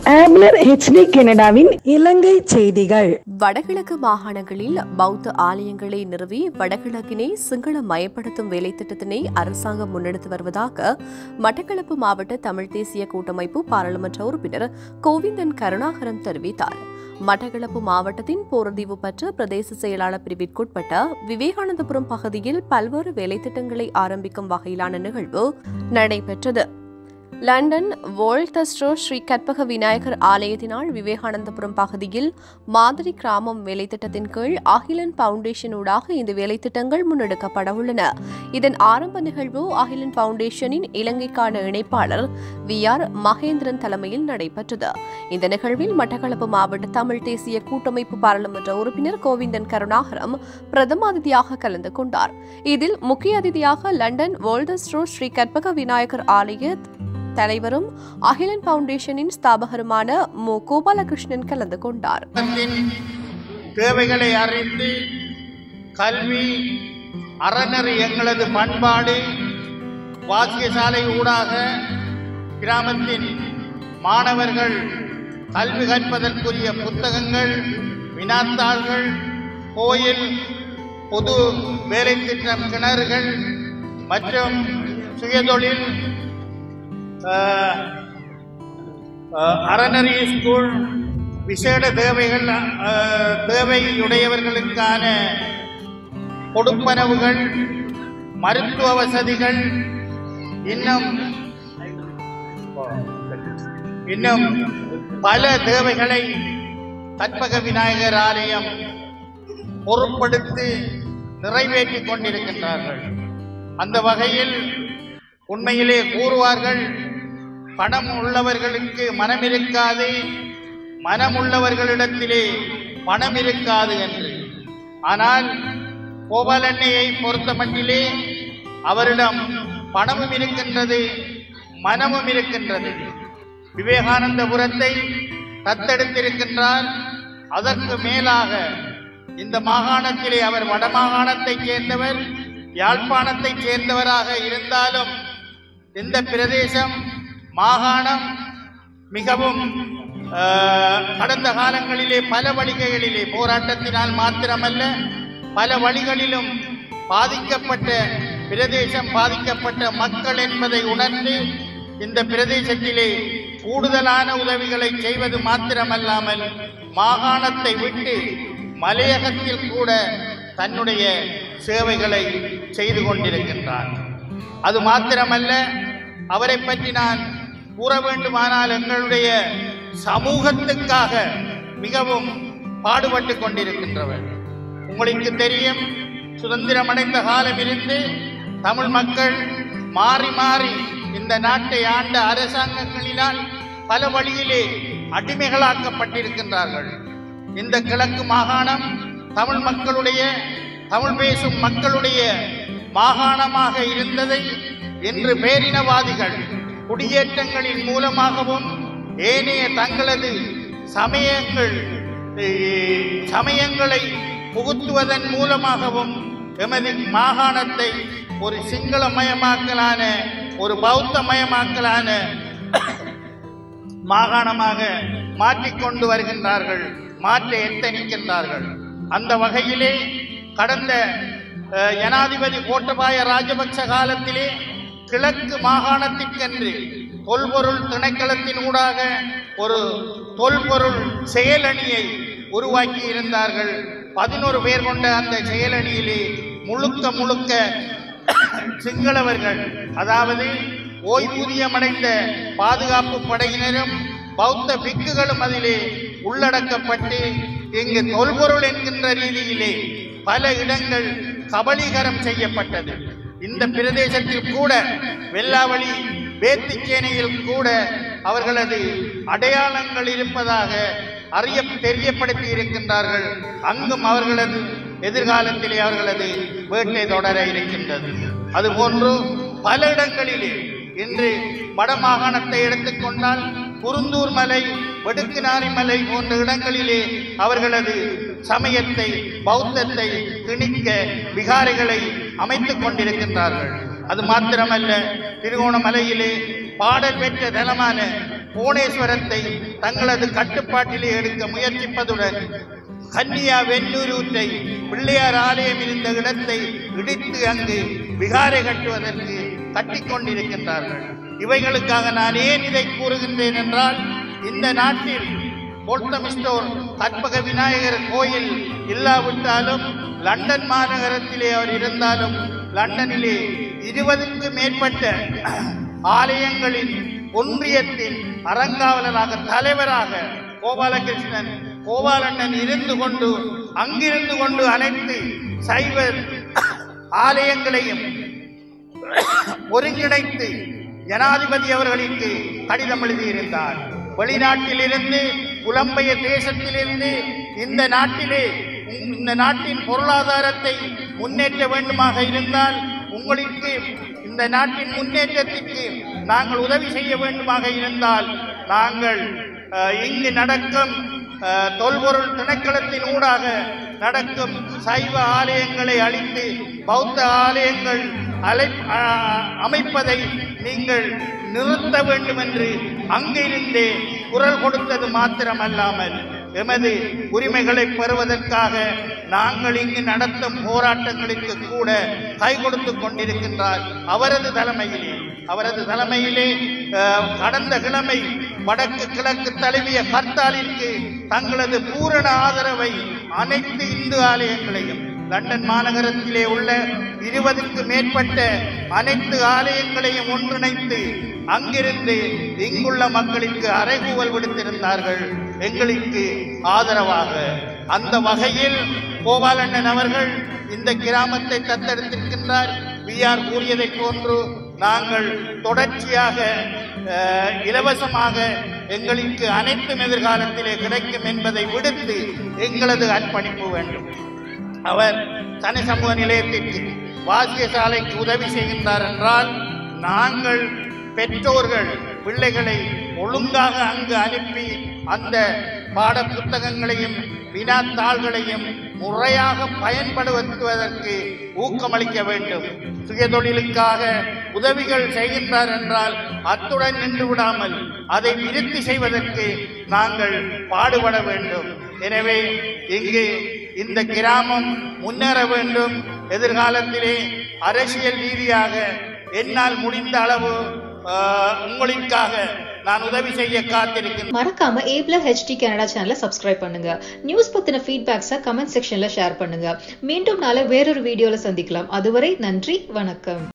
ஆம்லர் HD கனடாவின் இலங்கை செய்திகள் வடகிழக்கு மாகாணங்களில் பௌத்த ஆலயங்களை நிறுவி வடகிழக்கினை சிங்கள மயப்படுத்தும் வேலைத்திட்டத்தினை அரசாங்கம் முன்னெடுத்து வருவதாக மட்டக்களப்பு மாவட்ட தமிழ் தேசிய கூட்டமைப்பு பாராளுமன்ற உறுப்பினர் கோவிந்தன் கருணாகரன் தெரிவித்தார் மட்டக்களப்பு மாவட்டத்தின் போர்தீவு பற்ற பிரதேச செயலாளர் பிரிவிற்குட்பட்ட விவேகானந்தபுரம் பகுதியில் பல்வேறு வேலைத்திட்டங்களை ஆரம்பிக்கும் வகையிலான நிகழ்வு நடைபெற்றது லண்டன் வோல்டஸ்ட்ரோ ஸ்ரீ கற்பக விநாயகர் ஆலயத்தினால் விவேகானந்தபுரம் பகுதியில் மாதிரி கிராமம் வேலைத்திட்டத்தின் கீழ் அகிலன் பவுண்டேஷன் ஊடாக இந்த வேலைத்திட்டங்கள் முன்னெடுக்கப்பட உள்ளன இதன் ஆரம்ப நிகழ்வு அகிலன் பவுண்டேஷனின் இலங்கைக்கான இணைப்பாளர் வி ஆர் மகேந்திரன் தலைமையில் நடைபெற்றது இந்த நிகழ்வில் மட்டக்களப்பு மாவட்ட தமிழ் தேசிய கூட்டமைப்பு பாராளுமன்ற உறுப்பினர் கோவிந்தன் கருணாகரம் பிரதம அதிதியாக கலந்து கொண்டார் இதில் முக்கிய அதிதியாக லண்டன் வோல்டஸ்ட்ரோ ஸ்ரீ கற்பக விநாயகர் ஆலய தலைவரும் அகிலன் பவுண்டேஷனின் ஸ்தாபகருமான மு கோபாலகிருஷ்ணன் கலந்து கொண்டார் சமூகத்தின் தேவைகளை அறிந்து கல்வி அறநெறி எங்களது பண்பாடு வாக்கியசாலை ஊடாக கிராமத்தின் மாணவர்கள் கல்வி கற்பதற்குரிய புத்தகங்கள் வினாத்தாள்கள் கோயில் பொது வேலை திட்டம் கிணறுகள் மற்றும் சுயதொழில் ஆஹ், அஹ் அறநெறி ஸ்கூல் விசேட தேவைகள் அஹ், தேவையுடையவர்களுக்கான கொடுப்பனவுகள் மருத்துவ வசதிகள் இன்னும் இன்னும் பல தேவைகளை கற்பக விநாயகர் ஆலயம் பொருட்படுத்தி நிறைவேற்றிக் கொண்டிருக்கின்றார்கள் அந்த வகையில் உண்மையிலே கூறுவார்கள் பணம் உள்ளவர்களுக்கு மனம் இருக்காது மனம் உள்ளவர்களிடத்திலே பணம் இருக்காது என்று ஆனால் கோபாலண்ணையை பொறுத்த மட்டிலே அவரிடம் பணமும் இருக்கின்றது மனமும் இருக்கின்றது விவேகானந்தபுரத்தை தத்தெடுத்திருக்கின்றார் அதற்கு மேலாக இந்த மாகாணத்திலே அவர் வடமாகாணத்தைச் சேர்ந்தவர் யாழ்ப்பாணத்தைச் சேர்ந்தவராக இருந்தாலும் இந்த பிரதேசம் மாகாணம் மிகவும் ஆஹ், கடந்த காலங்களிலே பல வழிகளிலே போராட்டத்தினால் மாத்திரமல்ல பல வழிகளிலும் பாதிக்கப்பட்ட பிரதேசம் பாதிக்கப்பட்ட மக்கள் என்பதை உணர்ந்து இந்த பிரதேசத்திலே கூடுதலான உதவிகளை செய்வது மாத்திரமல்லாமல் மாகாணத்தை விட்டு மலையகத்தில் கூட தன்னுடைய சேவைகளை செய்து கொண்டிருக்கின்றார் அது மாத்திரமல்ல அவரை பற்றி நான் கூற வேண்டுமானால் எங்களுடைய சமூகத்துக்காக மிகவும் பாடுபட்டு கொண்டிருக்கின்றவர் உங்களுக்கு தெரியும் சுதந்திரம் அடைந்த காலமிருந்து தமிழ் மக்கள் மாறி மாறி இந்த நாட்டை ஆண்ட அரசாங்கங்களினால் பல வழியிலே அடிமைகளாக்கப்பட்டிருக்கின்றார்கள் இந்த கிழக்கு மாகாணம் தமிழ் மக்களுடைய தமிழ் பேசும் மக்களுடைய மாகாணமாக இருந்ததை இன்று பேரினவாதிகள் குடியேற்றங்களின் மூலமாகவும் ஏனைய தங்களது சமயங்கள் eh, சமயங்களை புகுத்துவதன் மூலமாகவும் எமது மாகாணத்தை ஒரு சிங்களமயமாக்கலான ஒரு பௌத்தமயமாக்கலான மாகாணமாக மாற்றிக்கொண்டு வருகின்றார்கள் மாற்ற எத்தனிக்கின்றார்கள் அந்த வகையிலே கடந்த அஹ், ஜனாதிபதி கோட்டபாய ராஜபக்ச காலத்திலே கிழக்கு மாகாணத்திற்கென்று தொல்பொருள் திணைக்களத்தின் ஊடாக ஒரு தொல்பொருள் செயலணியை உருவாக்கி இருந்தார்கள் பதினோரு பேர் கொண்ட அந்த செயலணியிலே முழுக்க முழுக்க சிங்களவர்கள் அதாவது ஓய்வூதியமடைந்த பாதுகாப்பு படையினரும் பௌத்த பிக்குகளும் அதிலே உள்ளடக்கப்பட்டு இங்கு தொல்பொருள் என்கின்ற ரீதியிலே பல இடங்கள் கபலீகரம் செய்யப்பட்டது இந்த பிரதேசத்தில் கூட வெள்ளாவளி வேத்திச்சேனையில் கூட அவர்களது அடையாளங்கள் இருப்பதாக அறிய தெரியப்படுத்தி இருக்கின்றார்கள் அங்கும் அவர்களது எதிர்காலத்திலே அவர்களது வேட்டை தொடர இருக்கின்றது அதுபோன்று பல இடங்களிலே இன்று வடமாகாணத்தை எடுத்துக்கொண்டால் குருந்தூர் மலை வெடுக்குநாரி மலை போன்ற இடங்களிலே அவர்களது சமயத்தை பௌத்தத்தை திணிக்க விகாரைகளை அமைத்துக் கொண்டிருக்கின்றார்கள் அது மாத்திரமல்ல திருகோணமலையிலே பாடல் பெற்ற தலமான புவனேஸ்வரத்தை தங்களது கட்டுப்பாட்டிலே எடுக்க முயற்சிப்பதுடன் கன்னியா வெண்ணூரூற்றை பிள்ளையார் ஆலயம் இருந்த இடத்தை இடித்து அங்கு விகாரை கட்டுவதற்கு கட்டிக் கொண்டிருக்கின்றார்கள் இவைகளுக்காக நான் ஏன் இதை கூறுகின்றேன் என்றால் இந்த நாட்டில் போல்டமிஸ்டோர் கற்பக விநாயகர் கோயில் இல்லாவிட்டாலும் லண்டன் மாநகரத்திலே அவர் இருந்தாலும் லண்டனிலே இருபதுக்கு மேற்பட்ட ஆலயங்களின் ஒன்றியத்தின் அறங்காவலராக தலைவராக கோபாலகிருஷ்ணன் கோபாலண்ணன் இருந்து கொண்டு அங்கிருந்து கொண்டு அனைத்து சைவ ஆலயங்களையும் ஒருங்கிணைத்து ஜனாதிபதி அவர்களுக்கு கடிதம் எழுதியிருந்தார் வெளிநாட்டிலிருந்து புலம்பெயர் தேசத்திலிருந்து இந்த நாட்டிலே இந்த நாட்டின் பொருளாதாரத்தை முன்னேற்ற வேண்டுமாக இருந்தால் உங்களுக்கு இந்த நாட்டின் முன்னேற்றத்திற்கு நாங்கள் உதவி செய்ய வேண்டுமாக இருந்தால் நாங்கள் அஹ், இங்கு நடக்கும் அஹ், தொல்பொருள் திணைக்களத்தின் ஊடாக நடக்கும் சைவ ஆலயங்களை அழித்து பௌத்த ஆலயங்கள் அலை அஹ், அமைப்பதை நீங்கள் நிறுத்த வேண்டும் என்று அங்கிருந்தே குரல் கொடுத்தது மாத்திரமல்லாமல் எமது உரிமைகளை பெறுவதற்காக நாங்கள் இங்கு நடத்தும் போராட்டங்களுக்கு கூட கை கொடுத்து கொண்டிருக்கின்றார் அவரது தலைமையிலே அவரது தலைமையிலே அஹ், கடந்த கிழமை வடக்கு கிழக்கு தழுவிய ஹர்த்தாலிற்கு தங்களது பூரண ஆதரவை அனைத்து இந்து ஆலயங்களையும் லண்டன் மாநகரத்திலே உள்ள இருபதுக்கு மேற்பட்ட அனைத்து ஆலயங்களையும் ஒன்றிணைத்து அங்கிருந்து இங்குள்ள மக்களுக்கு அறைகூவல் விடுத்திருந்தார்கள் எங்களுக்கு ஆதரவாக அந்த வகையில் கோபாலண்ணன் அவர்கள் இந்த கிராமத்தை தத்தெடுத்திருக்கின்றார் விஆர் கூறியதைப் போன்று நாங்கள் தொடர்ச்சியாக அஹ், இலவசமாக எங்களுக்கு அனைத்தும் எதிர்காலத்திலே கிடைக்கும் என்பதை விடுத்து எங்களது அர்ப்பணிப்பு வேண்டும் அவர் தனி சமூக நிலையத்திற்கு வாசிய சாலைக்கு உதவி செய்கின்றார் என்றால் நாங்கள் பெற்றோர்கள் பிள்ளைகளை ஒழுங்காக அங்கு அனுப்பி அந்த பாட புத்தகங்களையும் வினாத்தாள்களையும் முறையாக பயன்படுத்துவதற்கு ஊக்கமளிக்க வேண்டும் சுயதொழிலுக்காக உதவிகள் செய்கின்றார் என்றால் அத்துடன் நின்று விடாமல் அதை விருத்தி செய்வதற்கு நாங்கள் பாடுபட வேண்டும் எனவே இங்கு இந்த கிராமம் முன்னேற வேண்டும் எதிர்காலத்திலே அரசியல் ரீதியாக என்னால் முடிந்த அளவு ஆஹ், உங்களுக்காக நான் உதவி செய்ய காத்திருக்கின்றேன் மறக்காம ஏப்ல ஹெச்டி கனடா சேனலை சப்ஸ்கிரைப் பண்ணுங்க நியூஸ் பத்தின ஃபீட்பேக்ஸை கமெண்ட் செக்ஷன்ல ஷேர் பண்ணுங்க மீண்டும் நாளை வேறொரு வீடியோல சந்திக்கலாம் அதுவரை நன்றி வணக்கம்